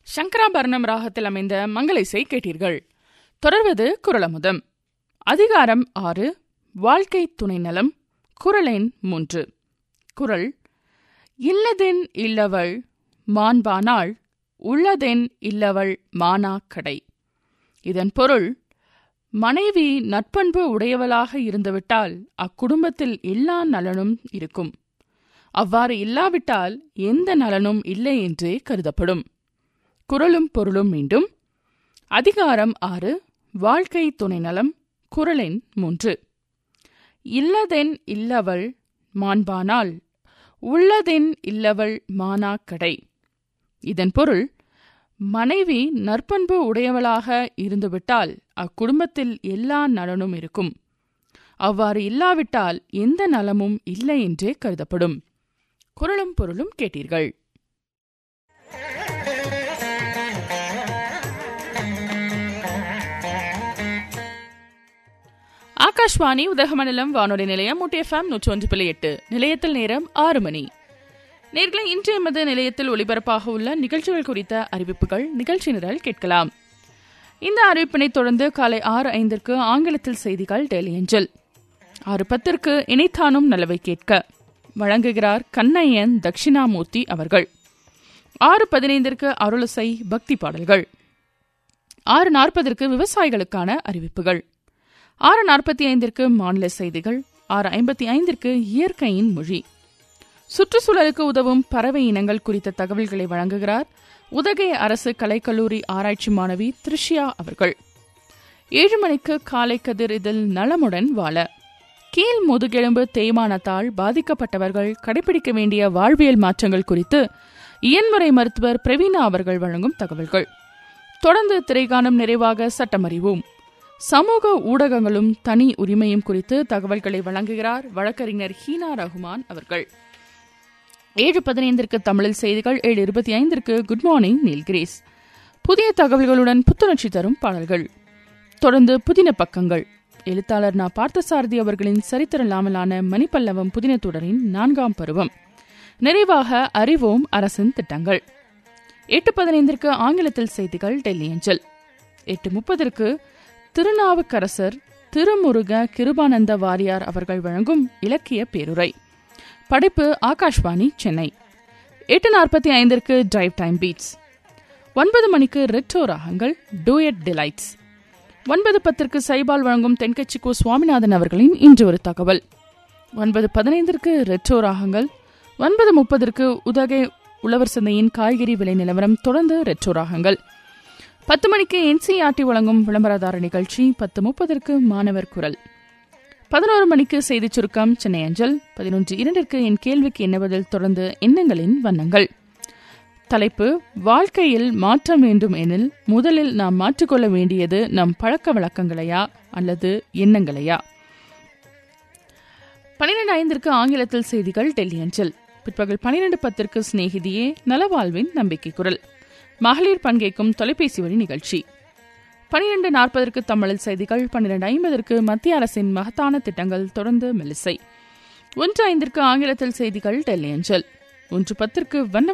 சங்கராபரணம் ராகத்தில் அமைந்த மங்கள இசை கேட்டீர்கள் தொடர்வது குரலமுதம் அதிகாரம் ஆறு வாழ்க்கை துணை நலம் குரலெண் மூன்று குரல் இல்லதென் இல்லவள் மாண்பானாள் உள்ளதென் இல்லவள் மானா கடை இதன் பொருள் மனைவி நட்பண்பு உடையவளாக இருந்துவிட்டால் அக்குடும்பத்தில் எல்லா நலனும் இருக்கும் அவ்வாறு இல்லாவிட்டால் எந்த நலனும் இல்லை என்றே கருதப்படும் குரலும் பொருளும் மீண்டும் அதிகாரம் ஆறு வாழ்க்கை துணை நலம் குரலெண் மூன்று இல்லதென் இல்லவள் மாண்பானாள் உள்ளதென் இல்லவள் மானா கடை இதன் பொருள் மனைவி நற்பண்பு உடையவளாக இருந்துவிட்டால் அக்குடும்பத்தில் எல்லா நலனும் இருக்கும் அவ்வாறு இல்லாவிட்டால் எந்த நலமும் இல்லை என்றே கருதப்படும் குரலும் பொருளும் கேட்டீர்கள் ஆகாஷ்வாணி உதகமண்டலம் வானொலி நிலையம் முட்டிஎஃப்எம் நூற்றி ஒன்று புள்ளி எட்டு நிலையத்தில் நேரம் ஆறு மணி நேர்களை இன்று எமது நிலையத்தில் ஒளிபரப்பாக உள்ள நிகழ்ச்சிகள் குறித்த அறிவிப்புகள் நிகழ்ச்சி நிரல் கேட்கலாம் இந்த அறிவிப்பினை தொடர்ந்து காலை ஆறு ஐந்திற்கு ஆங்கிலத்தில் செய்திகள் டெய்லி ஏஞ்சல் ஆறு பத்திற்கு இணைத்தானும் நலவை கேட்க வழங்குகிறார் கண்ணையன் தட்சிணாமூர்த்தி அவர்கள் ஆறு பதினைந்திற்கு அருளசை பக்தி பாடல்கள் ஆறு நாற்பதற்கு விவசாயிகளுக்கான அறிவிப்புகள் ஆறு நாற்பத்தி ஐந்திற்கு மாநில செய்திகள் ஆறு ஐம்பத்தி ஐந்திற்கு இயற்கையின் மொழி சுற்றுச்சூழலுக்கு உதவும் பறவை இனங்கள் குறித்த தகவல்களை வழங்குகிறார் உதகை அரசு கலைக்கல்லூரி ஆராய்ச்சி மாணவி த்ரிஷியா அவர்கள் ஏழு மணிக்கு காலை கதிர் இதில் நலமுடன் வாழ கீழ் முதுகெலும்பு தேய்மானத்தால் பாதிக்கப்பட்டவர்கள் கடைபிடிக்க வேண்டிய வாழ்வியல் மாற்றங்கள் குறித்து இயன்முறை மருத்துவர் பிரவீனா அவர்கள் வழங்கும் தகவல்கள் தொடர்ந்து திரைகாணும் நிறைவாக சட்டமறிவோம் சமூக ஊடகங்களும் தனி உரிமையும் குறித்து தகவல்களை வழங்குகிறார் வழக்கறிஞர் ஹீனா ரகுமான் அவர்கள் ஏழு பதினைந்திற்கு தமிழில் செய்திகள் ஏழு இருபத்தி ஐந்திற்கு குட் மார்னிங் நீல்கிரேஸ் புதிய தகவல்களுடன் புத்துணர்ச்சி தரும் பாடல்கள் தொடர்ந்து புதின பக்கங்கள் எழுத்தாளர் நா பார்த்தசாரதி அவர்களின் சரித்திரலாமலான மணிப்பல்லவம் புதின தொடரின் நான்காம் பருவம் நிறைவாக அறிவோம் அரசின் திட்டங்கள் எட்டு பதினைந்திற்கு ஆங்கிலத்தில் செய்திகள் டெல்லி ஏஞ்சல் எட்டு முப்பதற்கு திருநாவுக்கரசர் திருமுருக கிருபானந்த வாரியார் அவர்கள் வழங்கும் இலக்கிய பேருரை படைப்பு ஆகாஷ்வாணி சென்னை எட்டு நாற்பத்தி ஐந்திற்கு டிரைவ் டைம் பீட்ஸ் ஒன்பது மணிக்கு ரெட்ரோ ராகங்கள் டூயட் டிலைட்ஸ் ஒன்பது பத்திற்கு சைபால் வழங்கும் தென்கட்சி கோ சுவாமிநாதன் அவர்களின் இன்று ஒரு தகவல் ஒன்பது பதினைந்திற்கு ரெட்ரோ ராகங்கள் ஒன்பது முப்பதற்கு உதகை உழவர் சந்தையின் காய்கறி விலை நிலவரம் தொடர்ந்து ரெட்ரோ ராகங்கள் பத்து மணிக்கு என்சிஆர்டி வழங்கும் விளம்பரதார நிகழ்ச்சி பத்து முப்பதற்கு மாணவர் குரல் பதினோரு மணிக்கு செய்திச் சுருக்கம் சென்னை அஞ்சல் பதினொன்று இரண்டிற்கு என் கேள்விக்கு என்ன பதில் தொடர்ந்து எண்ணங்களின் வண்ணங்கள் தலைப்பு வாழ்க்கையில் மாற்றம் வேண்டும் எனில் முதலில் நாம் மாற்றிக்கொள்ள வேண்டியது நம் பழக்க வழக்கங்களையா அல்லது எண்ணங்களையா பனிரெண்டு ஐந்திற்கு ஆங்கிலத்தில் செய்திகள் டெல்லி அஞ்சல் பிற்பகல் பனிரெண்டு பத்திற்கு சிநேகிதியே நலவாழ்வின் நம்பிக்கை குரல் மகளிர் பங்கேற்கும் தொலைபேசி வழி நிகழ்ச்சி பனிரெண்டு நாற்பதற்கு தமிழில் செய்திகள் பன்னிரண்டு ஐம்பதற்கு மத்திய அரசின் மகத்தான திட்டங்கள் தொடர்ந்து மெலிசை ஒன்று ஐந்திற்கு ஆங்கிலத்தில் செய்திகள் டெல்லி அஞ்சல் ஒன்று பத்திற்கு வண்ண